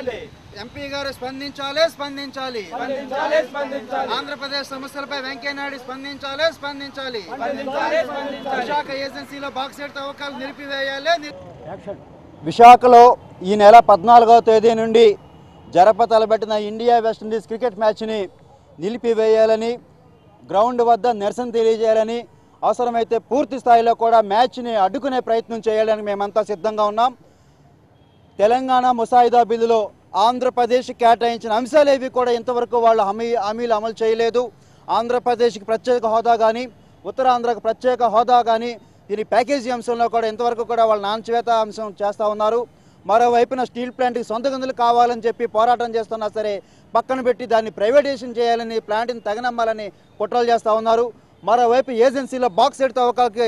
స్పందించండి MP గారు స్పందించాలి స్పందించాలి స్పందించాలి స్పందించాలి ఆంధ్రప్రదేశ్ సమస్యలపై వెంకయ్యనాయుడు స్పందించాలి స్పందించాలి స్పందించాలి స్పందించాలి విశాఖ ఏజెన్సీలో బాక్సైట్ తవ్వకాలు నిలిపివేయాలి ని- విశాఖలో ఈ నెల పద్నాలుగవ తేదీ నుండి జరప తలబెట్టిన ఇండియా వెస్టిండీస్ క్రికెట్ మ్యాచ్ని నిలిపివేయాలని గ్రౌండ్ వద్ద నిరసన తెలియజేయాలని అవసరమైతే పూర్తి స్థాయిలో కూడా మ్యాచ్ని అడ్డుకునే ప్రయత్నం చేయాలని మేమంతా సిద్ధంగా ఉన్నాం తెలంగాణ ముసాయిదా బిల్లులో ఆంధ్రప్రదేశ్ కేటాయించిన అంశాలేవి కూడా ఇంతవరకు వాళ్ళు హామీ హామీలు అమలు చేయలేదు ఆంధ్రప్రదేశ్కి ప్రత్యేక హోదా కానీ ఉత్తరాంధ్రకు ప్రత్యేక హోదా కానీ దీని ప్యాకేజీ అంశంలో కూడా ఇంతవరకు కూడా వాళ్ళు నాణ్యత అంశం చేస్తూ ఉన్నారు మరోవైపున స్టీల్ ప్లాంట్కి సొంత గందులు కావాలని చెప్పి పోరాటం చేస్తున్నా సరే పక్కన పెట్టి దాన్ని ప్రైవేటైజేషన్ చేయాలని ప్లాంట్ని తగనమ్మాలని కుట్రలు చేస్తూ ఉన్నారు మరోవైపు ఏజెన్సీలో బాక్సైట్ తవ్వకాలకి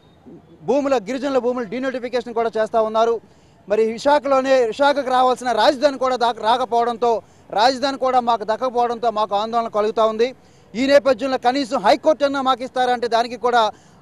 భూముల గిరిజనుల భూముల డీనోటిఫికేషన్ కూడా చేస్తూ ఉన్నారు మరి విశాఖలోనే విశాఖకు రావాల్సిన రాజధాని కూడా దాకా రాకపోవడంతో రాజధాని కూడా మాకు దక్కకపోవడంతో మాకు ఆందోళన కలుగుతూ ఉంది ఈ నేపథ్యంలో కనీసం హైకోర్టు అన్నా మాకు ఇస్తారంటే దానికి కూడా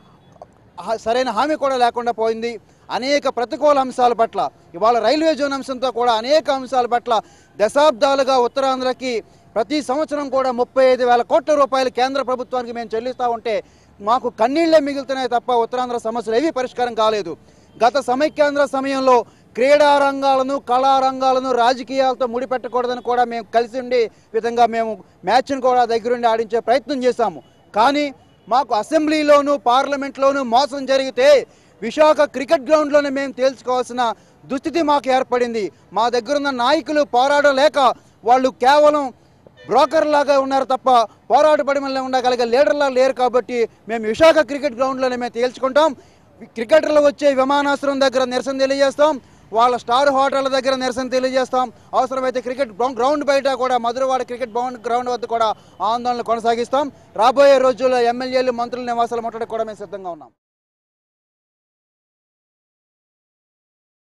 హ- సరైన హామీ కూడా లేకుండా పోయింది అనేక ప్రతికూల అంశాల పట్ల ఇవాళ రైల్వే జోన్ అంశంతో కూడా అనేక అంశాల పట్ల దశాబ్దాలుగా ఉత్తరాంధ్రకి ప్రతి సంవత్సరం కూడా ముప్పై ఐదు వేల కోట్ల రూపాయలు కేంద్ర ప్రభుత్వానికి మేము చెల్లిస్తూ ఉంటే మాకు కన్నీళ్లే మిగులుతున్నాయి తప్ప ఉత్తరాంధ్ర సమస్యలు ఏవీ పరిష్కారం కాలేదు గత సమైక్యాంధ్ర సమయంలో క్రీడా రంగాలను కళారంగాలను రాజకీయాలతో ముడిపెట్టకూడదని కూడా మేము కలిసి ఉండి విధంగా మేము మ్యాచ్ను కూడా దగ్గరుండి ఆడించే ప్రయత్నం చేశాము కానీ మాకు అసెంబ్లీలోను పార్లమెంట్లోనూ మోసం జరిగితే విశాఖ క్రికెట్ గ్రౌండ్లోనే మేము తేల్చుకోవాల్సిన దుస్థితి మాకు ఏర్పడింది మా దగ్గరున్న నాయకులు పోరాడలేక వాళ్ళు కేవలం బ్రోకర్ లాగా ఉన్నారు తప్ప పోరాటపడి మళ్ళీ ఉండగలిగే లీడర్లా లేరు కాబట్టి మేము విశాఖ క్రికెట్ గ్రౌండ్లోనే మేము తేల్చుకుంటాం క్రికెటర్లు వచ్చే విమానాశ్రయం దగ్గర నిరసన తెలియజేస్తాం వాళ్ళ స్టార్ హోటళ్ళ దగ్గర నిరసన తెలియజేస్తాం అవసరమైతే క్రికెట్ గ్రౌ- గ్రౌండ్ బయట కూడా మధురవాడ క్రికెట్ గ్రౌండ్ గ్రౌండ్ వద్ద కూడా ఆందోళన కొనసాగిస్తాం రాబోయే రోజుల్లో ఎమ్మెల్యేలు మంత్రుల నివాసాల ముట్టడికి కూడా మేము సిద్ధంగా ఉన్నాం